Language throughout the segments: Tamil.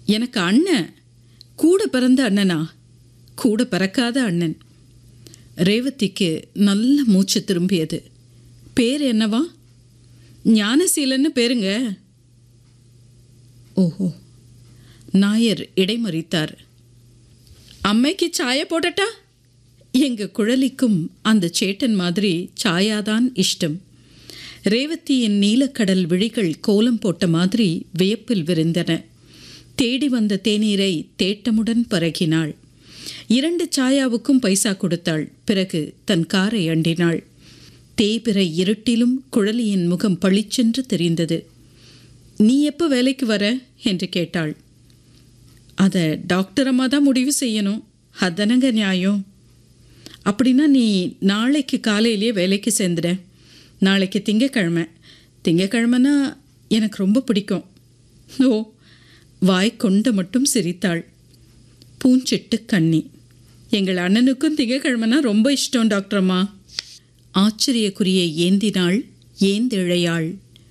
எனக்கு அண்ணன் கூட பிறந்த அண்ணனா கூட பிறக்காத அண்ணன் ரேவதிக்கு நல்ல மூச்சு திரும்பியது பேர் என்னவா ஞானசீலன்னு பேருங்க ஓஹோ நாயர் இடைமறித்தார் அம்மைக்கு சாய போடட்டா எங்க குழலிக்கும் அந்த சேட்டன் மாதிரி சாயாதான் இஷ்டம் ரேவதியின் நீலக்கடல் விழிகள் கோலம் போட்ட மாதிரி வியப்பில் விரிந்தன தேடி வந்த தேநீரை தேட்டமுடன் பருகினாள் இரண்டு சாயாவுக்கும் பைசா கொடுத்தாள் பிறகு தன் காரை அண்டினாள் தேய்பிறை இருட்டிலும் குழலியின் முகம் பளிச்சென்று தெரிந்தது நீ எப்போ வேலைக்கு வர என்று கேட்டாள் அதை டாக்டர் அம்மா தான் முடிவு செய்யணும் அதனங்க நியாயம் அப்படின்னா நீ நாளைக்கு காலையிலேயே வேலைக்கு சேர்ந்துட நாளைக்கு திங்கக்கிழமை திங்கக்கிழமைனா எனக்கு ரொம்ப பிடிக்கும் ஓ வாய் கொண்ட மட்டும் சிரித்தாள் பூஞ்சிட்டு கண்ணி எங்கள் அண்ணனுக்கும் திங்கக்கிழமைனா ரொம்ப இஷ்டம் டாக்டர் அம்மா ஆச்சரியக்குறியை ஏந்தினாள் ஏந்திழையாள்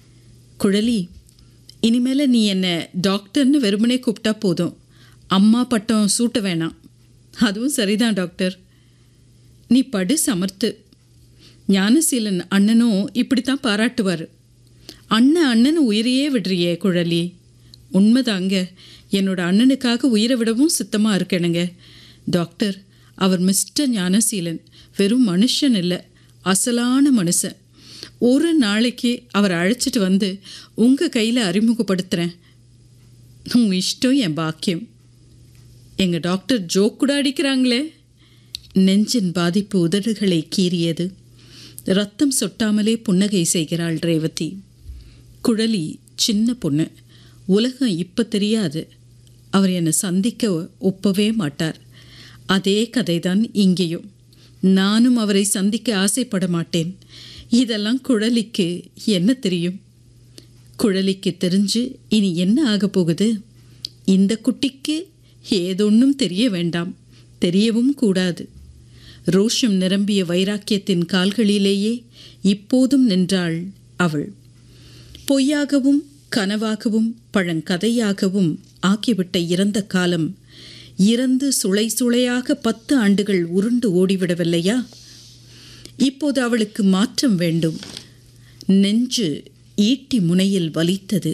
குழலி இனிமேல் நீ என்னை டாக்டர்னு வெறுமனே கூப்பிட்டா போதும் அம்மா பட்டம் சூட்ட வேணாம் அதுவும் சரிதான் டாக்டர் நீ படு சமர்த்து ஞானசீலன் அண்ணனும் இப்படித்தான் பாராட்டுவார் அண்ணன் அண்ணன் உயிரையே விடுறியே குழலி உண்மைதாங்க என்னோட அண்ணனுக்காக உயிரை விடவும் சித்தமாக இருக்கணுங்க டாக்டர் அவர் மிஸ்டர் ஞானசீலன் வெறும் மனுஷன் இல்லை அசலான மனுஷன் ஒரு நாளைக்கு அவர் அழைச்சிட்டு வந்து உங்கள் கையில் அறிமுகப்படுத்துகிறேன் உங்கள் இஷ்டம் என் பாக்கியம் எங்கள் டாக்டர் ஜோக் கூட அடிக்கிறாங்களே நெஞ்சின் பாதிப்பு உதடுகளை கீறியது ரத்தம் சொட்டாமலே புன்னகை செய்கிறாள் ரேவதி குழலி சின்ன பொண்ணு உலகம் இப்போ தெரியாது அவர் என்னை சந்திக்க ஒப்பவே மாட்டார் அதே கதைதான் இங்கேயும் நானும் அவரை சந்திக்க ஆசைப்பட மாட்டேன் இதெல்லாம் குழலிக்கு என்ன தெரியும் குழலிக்கு தெரிஞ்சு இனி என்ன ஆகப் போகுது இந்த குட்டிக்கு ஏதொன்னும் தெரிய வேண்டாம் தெரியவும் கூடாது ரோஷம் நிரம்பிய வைராக்கியத்தின் கால்களிலேயே இப்போதும் நின்றாள் அவள் பொய்யாகவும் கனவாகவும் பழங்கதையாகவும் ஆக்கிவிட்ட இறந்த காலம் இறந்து சுளை சுளையாக பத்து ஆண்டுகள் உருண்டு ஓடிவிடவில்லையா இப்போது அவளுக்கு மாற்றம் வேண்டும் நெஞ்சு ஈட்டி முனையில் வலித்தது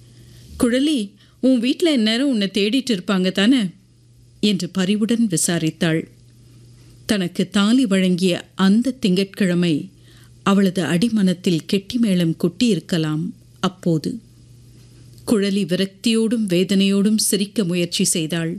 குழலி உன் வீட்டில் இந்நேரம் உன்னை தேடிட்டு இருப்பாங்க தானே என்று பரிவுடன் விசாரித்தாள் தனக்கு தாலி வழங்கிய அந்த திங்கட்கிழமை அவளது அடிமனத்தில் கெட்டிமேளம் கொட்டியிருக்கலாம் அப்போது குழலி விரக்தியோடும் வேதனையோடும் சிரிக்க முயற்சி செய்தாள்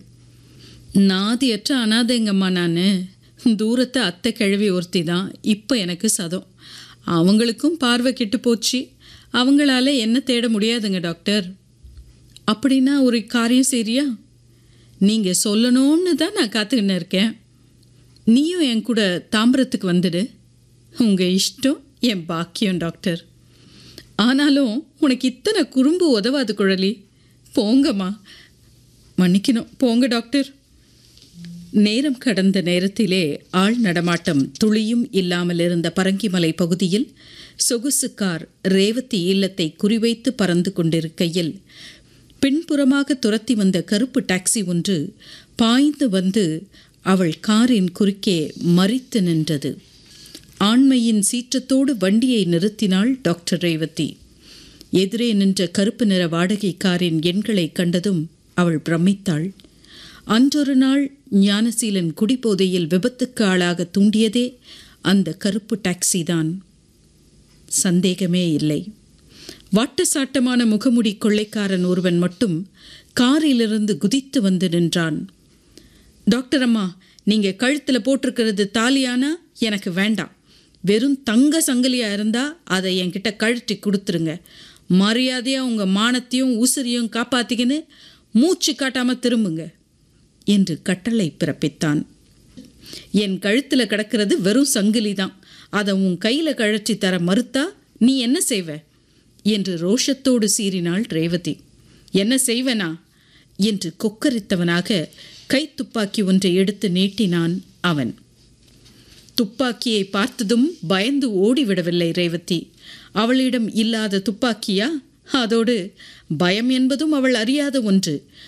நாதியற்ற அனாதைங்கம்மா நான் தூரத்தை அத்தை கிழவி ஒருத்தி தான் இப்போ எனக்கு சதம் அவங்களுக்கும் பார்வை கெட்டு போச்சு அவங்களால என்ன தேட முடியாதுங்க டாக்டர் அப்படின்னா ஒரு காரியம் சரியா நீங்கள் சொல்லணும்னு தான் நான் காத்துக்கின்னு இருக்கேன் நீயும் என் கூட தாம்பரத்துக்கு வந்துடு உங்கள் இஷ்டம் என் பாக்கியம் டாக்டர் ஆனாலும் உனக்கு இத்தனை குறும்பு உதவாது குழலி போங்கம்மா மன்னிக்கணும் போங்க டாக்டர் நேரம் கடந்த நேரத்திலே ஆள் நடமாட்டம் துளியும் இல்லாமல் இருந்த பரங்கிமலை பகுதியில் சொகுசு கார் ரேவதி இல்லத்தை குறிவைத்து பறந்து கொண்டிருக்கையில் பின்புறமாக துரத்தி வந்த கருப்பு டாக்ஸி ஒன்று பாய்ந்து வந்து அவள் காரின் குறுக்கே மறித்து நின்றது ஆண்மையின் சீற்றத்தோடு வண்டியை நிறுத்தினாள் டாக்டர் ரேவதி எதிரே நின்ற கருப்பு நிற வாடகை காரின் எண்களை கண்டதும் அவள் பிரமித்தாள் அன்றொரு நாள் ஞானசீலன் குடிபோதையில் விபத்துக்கு ஆளாக தூண்டியதே அந்த கருப்பு டாக்ஸி தான் சந்தேகமே இல்லை வாட்டசாட்டமான முகமுடி கொள்ளைக்காரன் ஒருவன் மட்டும் காரிலிருந்து குதித்து வந்து நின்றான் டாக்டர் அம்மா நீங்க கழுத்துல போட்டிருக்கிறது தாலியானா எனக்கு வேண்டாம் வெறும் தங்க சங்கிலியா இருந்தா அதை என்கிட்ட கழட்டி கொடுத்துருங்க மரியாதையா உங்க மானத்தையும் உசிரியும் காப்பாத்திக்கின்னு மூச்சு காட்டாம திரும்புங்க என்று கட்டளை பிறப்பித்தான் என் கழுத்துல கிடக்கிறது வெறும் சங்கிலி தான் அதை உன் கையில கழற்றி தர மறுத்தா நீ என்ன செய்வ என்று ரோஷத்தோடு சீறினாள் ரேவதி என்ன செய்வனா என்று கொக்கரித்தவனாக கைத்துப்பாக்கி ஒன்றை எடுத்து நீட்டினான் அவன் துப்பாக்கியை பார்த்ததும் பயந்து ஓடிவிடவில்லை ரேவதி அவளிடம் இல்லாத துப்பாக்கியா அதோடு பயம் என்பதும் அவள் அறியாத ஒன்று